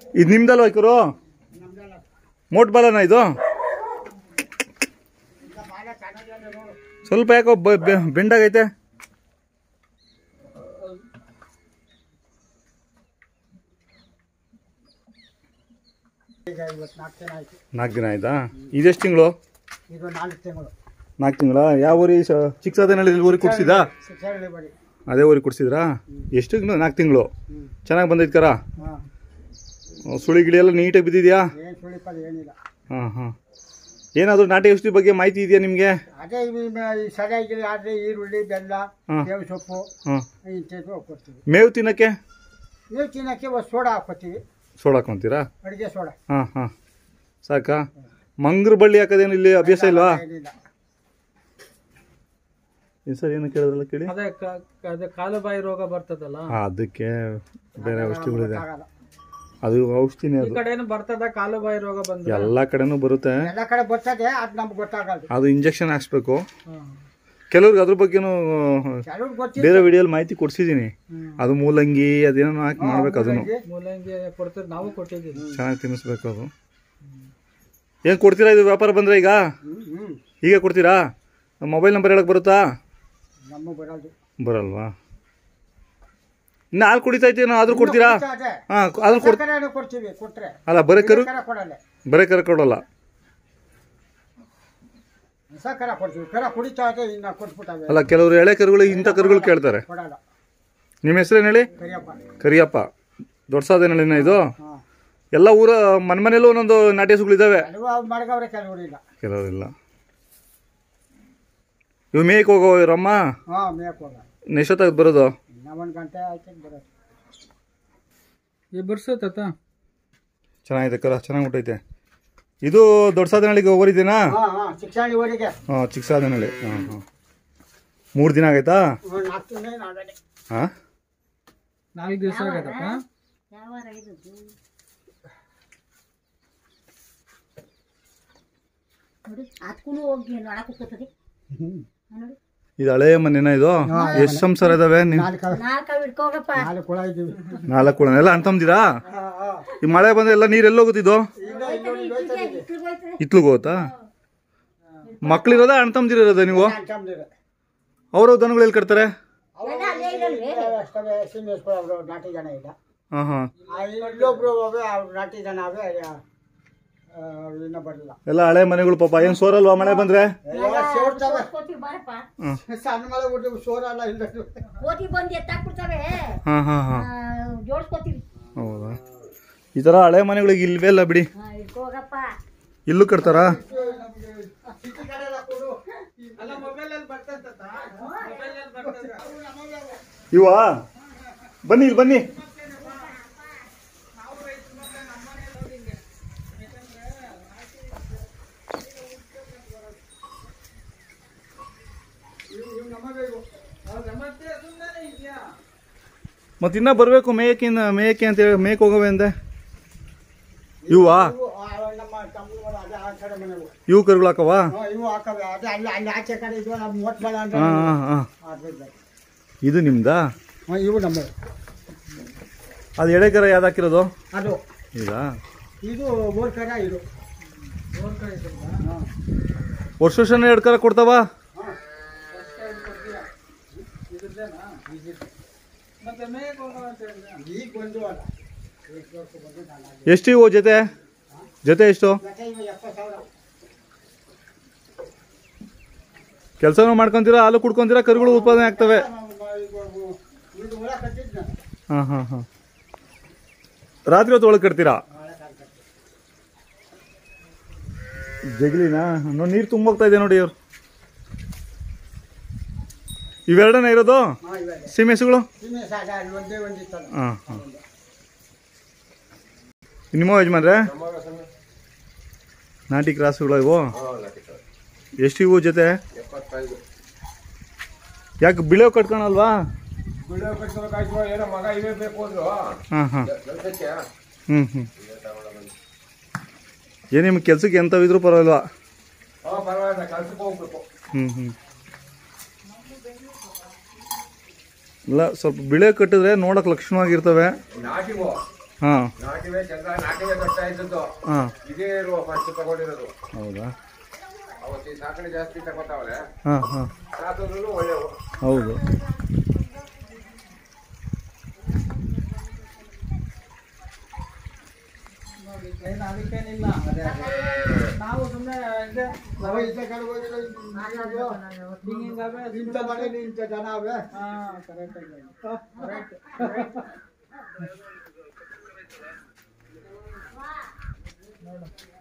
ಇದು ನಿಮ್ದಲ್ವ ಐಕರು ಮೋಟ್ ಬಾಲನ ಇದು ಸ್ವಲ್ಪ ಯಾಕೋ ಬ- ಬೆ- ಬೆಂಡಾಗೈತೆ ಈಗ ಇವತ್ತು ನಾಲ್ಕು ದಿನ ಆಯ್ತು ನಾಲ್ಕು ದಿನ ಆಯ್ತಾ ಇದೆಷ್ಟು ತಿಂಗಳು ಇದು ನಾಲ್ಕು ತಿಂಗಳು ನಾಲ್ಕು ತಿಂಗಳ ಯಾವ ಊರಿ ಚಿಕ್ಕಸಾದನಲ್ಲಿ ಊರಿಗೆ ಕೊಡ್ಸಿದಾ ಶಿಕ್ಷಣ ಬರೀ ಅದೇ ಊರಿಗೆ ಕೊಡ್ಸಿದ್ರಾ ಎಷ್ಟು ತಿಂಗಳು ನಾಲ್ಕು ತಿಂಗಳು ಹ್ಞೂ ಚೆನ್ನಾಗಿ ಬಂದೈತೆ ಕರ ಹಾಂ ಸುಳಿ ಗಿಳಿ ಎಲ್ಲ ನೀಟಾಗಿ ಬಿದ್ದಿದ್ಯಾ ಏನು ಸುಳಿಪದ ಏನಿಲ್ಲ ಹಾಂ ಹಾಂ ಏನಾದರೂ ನಾಟಿ ಔಷಧಿ ಬಗ್ಗೆ ಮಾಹಿತಿ ಇದೆಯಾ ನಿಮಗೆ ಅದೇ ಈ ಮ- ಈ ಸರಿಯಾಗಿ ಆದರೆ ಈರುಳ್ಳಿ ಬೆಲ್ಲ ಹಾಂ. ಬೇವು ಸೊಪ್ಪು ಹಾಂ ಇಂಥದ್ದು ಕೊಡ್ತೀವಿ ಮೇವು ತಿನ್ನಕ್ಕೆ ನೀವು ತಿನ್ನೋಕ್ಕೆ ಒಂದು ಸೋಡಾ ಹಾಕ್ಕೊತೀವಿ ಸೋಡಾ ಹಾಕೊಂತೀರಾ ಅಡುಗೆ ಸೋಡಾ ಹಾಂ ಹಾಂ ಸಾಕಾ ಮಂಗ್ರ ಬಳ್ಳಿ ಹಾಕೋದೇನು ಇಲ್ಲಿ ಅಭ್ಯಾಸ ಇಲ್ವಾ ಏನಿಲ್ಲ ಈ ಸರ್ ಏನು ಕೇಳಿದ್ರಲ್ಲ ಕೇಳಿ ಅದೇ ಕ- ಕ- ಅದೇ ಕಾಲುಬಾಯಿ ರೋಗ ಬರ್ತದಲ್ಲ ಹಾಂ ಅದಕ್ಕೆ ಬೇರೆ ಔಷಧಿಗಳಿದೆ ಆಗಲ್ಲ ಅದು ಔಷಧಿನೇ ಈ ಅದು ಕಡೆನು ಬರ್ತದ ಕಾಲುಬಾಯಿ ರೋಗ ಬಂದ್ರೆ ಎಲ್ಲ ಕಡೆನೂ ಬರುತ್ತೆ ಎಲ್ಲ ಕಡೆ ಬರ್ತದೆ ಅದು ನಮ್ಗೆ ಗೊತ್ತಾಗಲ್ಲ ಅದು ಇಂಜೆಕ್ಷನ್ ಹಾಕ್ಸ್ಬೇಕು ಹ್ಮ್. ಕೆಲವ್ರಿಗೆ ಅದ್ರ ಬಗ್ಗೆನೂ ಕೆಲವ್ರು ಗೊತ್ತಿಲ್ಲ ಬೇರೆ ವಿಡಿಯೋಲಿ ಮಾಹಿತಿ ಕೊಡ್ಸಿದ್ದೀನಿ ಹ್ಮ್. ಅದು ಮೂಲಂಗಿ ಅದೇನೋ ಹಾಕಿ ಮಾಡ್ಬೇಕು ಅದನ್ನು ಮೂಲಂಗಿ ಕೊಡ್ತಾರೆ ನಾವು ಕೊಟ್ಟಿದ್ದೀವಿ ಚೆನ್ನಾಗಿ ತಿನ್ನಿಸ್ಬೇಕು ಅದು ಏನು ಕೊಡ್ತೀರಾ ಇದು ವ್ಯಾಪಾರ ಬಂದರೆ ಈಗ ಹ್ಞೂ ಹ್ಞೂ ಈಗ ಕೊಡ್ತೀರಾ ಮೊಬೈಲ್ ನಂಬರ್ ಹೇಳಕ್ ಬರುತ್ತಾ ನಮ್ಮ ಬರೋದು ಬರಲ್ವಾ ಇನ್ನು ಹಾಲು ಕುಡಿತಾ ಇದ್ದೀನೋ ಆದ್ರೂ ಕೊಡ್ತೀರಾ ಅದೇ ಹಾಂ ಆದ್ರೂ ಕೊಡ್ ಸಕ್ಕರೆ ಕೊಡ್ತೀವಿ ಕೊಟ್ರೆ ಅಲ್ಲ ಬರೀ ಕರು ಕರ ಕೊಡಲ್ಲ ಬರೀ ಕರ ಕೊಡಲ್ಲ ಸಕ್ಕರೆ ಕೊಡ್ತೀವಿ ಕರ ಕುಡಿತಾ ಇದೆ ಇನ್ನು ಕೊಟ್ಬಿಟ್ಟವೆ ಅಲ್ಲ ಕೆಲವರು ಎಳೆ ಕರುಗಳು ಇಂಥ ಕರುಗಳು ಕೇಳ್ತಾರೆ ಕೊಡಲ್ಲ ನಿಮ್ಮ ಹೆಸರೇನು ಹೇಳಿ ಕರಿಯಪ್ಪ ಕರಿಯಪ್ಪ ದೊಡ್ಡ ಸಾಧನೆಗಳಿನ ಇದು ಹಾಂ ಎಲ್ಲ ಊರ ಮನೆ ಮನೆಯಲ್ಲೂ ಒಂದೊಂದು ನಾಟಿ ಹಸುಗಳಿದ್ದಾವೆ ಕೆಲವು ಅವು ಮಡಗವ್ರೆ ಕೆಲವರು ಇಲ್ಲ ಕೆಲವರಿಲ್ಲ ಇವು ಮೇಯ್ಕ್ ಹೋಗೋ ರಮ್ಮ ಹಾಂ ಮೇಕ್ ಹೋಗ ನೆಷ್ಟೊತ್ತಾಗ ಬರೋದು ಇನ್ನ ಒಂದು ಗಂಟೆ ಆಯ್ತು ಬರೋದು ಈ ಬರ್ಸು ತಾತ ಚೆನ್ನಾಗಿದೆ ಕರ ಚೆನ್ನಾಗಿ ಮುಟ್ಟೈತೆ ಇದು ದೊಡ್ಡ ಸಾಧನಗಳಿಗೆ ಓರಿದ್ದೀನಾ ಹಾಂ ಹಾಂ ಶಿಕ್ಷಣ ಇವರಿಗೆ ಹಾಂ ಚಿಕ್ಕ ಸಾಧನಹಳ್ಳಿ ಹಾಂ ಹಾಂ ಮೂರು ದಿನ ಆಗೈತಾ ಒಂದು ನಾಲ್ಕು ತಿಂಗಳು ನಾಳೆ ಹಾಂ ನಾಲ್ಕು ದಿವಸ ಆಗದಪ್ಪ ನೋಡಿ ಅದಕ್ಕೂ ಹೋಗಿ ನೋಡಕ್ ಹೋಗ್ತದೆ ನೋಡಿ ಇದು ಹಳೆಯ ಮನೆನ ಇದು ಎಷ್ಟು ಸಂಸಾರ ಇದಾವೆ ನೀವು ನಾಲ್ಕು ನಾಲ್ಕ ಹಿಡ್ಕೋಗಪ್ಪ ನಾಲ್ಕು ಹುಳ ಇದ್ದೀವಿ ನಾಲ್ಕು ಕೂಡ ಎಲ್ಲ ಅಂತಂದಿರಾ ಹಾಂ ಹಾಂ ಈ ಮಳೆ ಬಂದ್ರೆ ಎಲ್ಲ ನೀರು ಎಲ್ಲೋಗುತ್ತಿದ್ದು ಇಟ್ಲಿಗೆ ಹೋಯ್ತದೆ ಇತ್ಲಿಗೆ ಹೋಗುತ್ತಾ ಮಕ್ಳಿರೋದ ಅಣ್ತಂದಿರೋದ ನೀವು ಅಂತಂದಿದೆ ಅವರು ದನಗಳು ಎಲ್ಲಿ ಕಟ್ತಾರೆ ಎಲ್ಲ ಅಲ್ಲೇ ಇರಲ್ವೇ ಅಷ್ಟೇ ಸೀಮೆಸ್ಗಳು ಅವರು ನಾಟಿ ಜನ ಇಲ್ಲ ಹಾಂ ಹಾಂ ಆ ಇಲ್ಲೊಬ್ರು ಅವೇ ಅವ್ರು ನಾಟಿ ಜನ ಅವೇ ಆ, ಇನ್ನೂ ಬರಲಿಲ್ಲ ಎಲ್ಲ ಹಳೆ ಮನೆಗಳು ಪಾಪ ಏನು ಸೋರಲ್ವಾ ಮಳೆ ಬಂದ್ರೆ ಸೇರ್ತಾವೆ ಕೋತಿ ಬಾರಪ್ಪ ಸಣ್ಣ ಮಳೆ ಬಿಟ್ಟು ಸೋರಲ್ಲ ಇಲ್ಲ ಕೋತಿ ಬಂದು ಎತ್ತಾಕ್ಬಿಡ್ತವೆ ಹಾಂ ಹಾಂ ಹಾಂ ಜೋಡಿಸ್ಕೋತೀವಿ ಹೌದಾ ಈ ಥರ ಹಳೆ ಮನೆಗಳಿಗೆ ಇಲ್ವೇ ಇಲ್ಲ ಬಿಡಿ ಹಾ ಹಿಡ್ಕೋಗಪ್ಪ ಇಲ್ಲೂ ಕಟ್ತಾರಾ ಅಲ್ಲ ಮೊಬೈಲ್ ಅಲ್ಲಿ ಬರ್ತದ ಮೊಬೈಲ್ ಅಲ್ಲಿ ಬರ್ತದ ಇವಾ ಬನ್ನಿ ಇಲ್ಲಿ ಬನ್ನಿ ಮತ್ತೆ ಇನ್ನ ಬರ್ಬೇಕು ಮೇಯಕಿನ ಮೇಯಕ್ಕೆ ಅಂತ ಹೇಳಿ ಮೇಯಕ್ ಹೋಗವೆ ಅಂದೆ ಇವಾ ಇವು, ಆ, ನಮ್ಮ ತಮ್ಮಗಳು ಅದೇ ಆ ಕಡೆ ಮನೆವು ಇವು ಕರುಗಳಾಕವಾ ಹಾ, ಇವು ಹಾಕವೆ ಅದೇ ಅಲ್ಲಿ ಅಲ್ಲಿ ಆಚೆ ಕಡೆ ಇದು ನಮ್ಮ ಮೊಟ್ ಬಲ ಅಂದ್ರೆ ಹಾಂ ಹಾಂ ಹಾಂ ಅದ್ರದ್ದು. ಇದು ನಿಮ್ದಾ ಹಾ, ಇವು ನಮ್ಮ ಅದು ಎಳೆಕರ ಯಾವ್ದು ಹಾಕಿರೋದು ಅದು ಇದಾ ಇದು ಮೂರು ಕರ ಇದು ಹಾ. ವರ್ಷ ವರ್ಷನೇ ಎರಡು ಕರ ಕೊಡ್ತಾವ ಮತ್ತೆ ಮೇಯಕ್ ಹೋಗೋ ಅಂತ ಹೇಳಿದ್ರೆ ಈಗ ಬಂದು ಅಲ್ಲ ಎಷ್ಟು ಇವು ಜೊತೆ ಜೊತೆ ಎಷ್ಟು ಮತ್ತೆ ಇವು ಎಪ್ಪತ್ತು ಸಾವಿರ ಕೆಲಸನೂ ಮಾಡ್ಕೊಂತೀರಾ ಹಾಲು ಕುಡ್ಕೊಂತೀರಾ ಕರುಗಳು ಉತ್ಪಾದನೆ ಆಗ್ತವೆ ಇದು ಹುಳ ಕಟ್ಟಿದ್ನ ಹಾಂ ಹಾಂ ಹಾಂ ರಾತ್ರಿ ಹೊತ್ತು ಒಳಗೆ ಕಟ್ತೀರಾ ಜಗಲಿನಾ ನೋಡಿ ನೀರು ತುಂಬೋಗ್ತಾ ಇದೆ ನೋಡಿ ಇವ್ರು ಇವೆರಡನೇ ಇರೋದು ಹಾ ಇವಾಗ ಸೀಮೆಸುಗಳು ಸೀಮೆ ಸಾಗ ಅಲ್ಲಿ ಒಂದೇ ಒಂದಿತ್ತಲ್ಲ ಹಾಂ ಹಾಂ ನಿಮ್ಮ ಯಜಮಾನ್ರೆ ನಾಟಿ ಕ್ರಾಸ್ಗಳು ಇವು ಎಷ್ಟು ಇವು ಜೊತೆ ಯಾಕೆ ಬಿಳಿಯೋ ಕಟ್ಕೊಳಲ್ವಾ ಬಿಡೋ ಕಟ್ಕೋಬೇಕಾಯ್ತು ಏನೋ ಮಗ ಇವೇ ಬೇಕು ಅಂದ್ರು ಹಾಂ ಹಾಂ ಕೆಲ್ಸಕ್ಕೆ ಹ್ಞೂ ಹ್ಞೂ ಏನು ನಿಮ್ಗೆ ಕೆಲ್ಸಕ್ಕೆ ಎಂಥವಿದ್ರೂ ಪರವಾಗಿಲ್ವಾ ಹಾ ಪರವಾಗಿಲ್ಲ ಕೆಲ್ಸಕ್ಕೆ ಹೋಗ್ಬೇಕು ಹ್ಞೂ ಹ್ಞೂ ಇಲ್ಲ ಸ್ವಲ್ಪ ಬಿಳೆ ಕಟ್ಟಿದ್ರೆ ನೋಡಕ್ಕೆ ಲಕ್ಷಣವಾಗಿರ್ತವೆ ನಾಟಿಗೋ ಹಾಂ ನಾಟಿವೆ ಚಂದ ನಾಟಿವೆ ಕಷ್ಟ ಇದ್ದದ್ದು ಹಾಂ ಇದೇ ಇರುವ ಫಸ್ಟ್ ತಗೊಂಡಿರೋದು ಹೌದಾ ಅವತ್ತು ಈ ಸಾಕಣೆ ಜಾಸ್ತಿ ತಗೋತಾವ್ರೆ ಹಾಂ ಹಾಂ ಸಾಕೋದ್ರೂ ಒಳ್ಳೆವು ಹೌದು ನೋಡಿ ಏನು ಅದಕ್ಕೇನಿಲ್ಲ ನಾವು ಸುಮ್ಮನೆ ಇದೆ ನಾವು ಇಂಥ ಕಡೆ ಹೋಗಿಲ್ಲ, ಹಿಂಗಾವೆ ಇಂಥ ಮನೇಲಿ ಇಂಥ ಜನ ಅವೇ ಹಾ ಕರೆಕ್ಟ್ ಆಗಿ ಕರೆಕ್ಟ್ ನೋಡು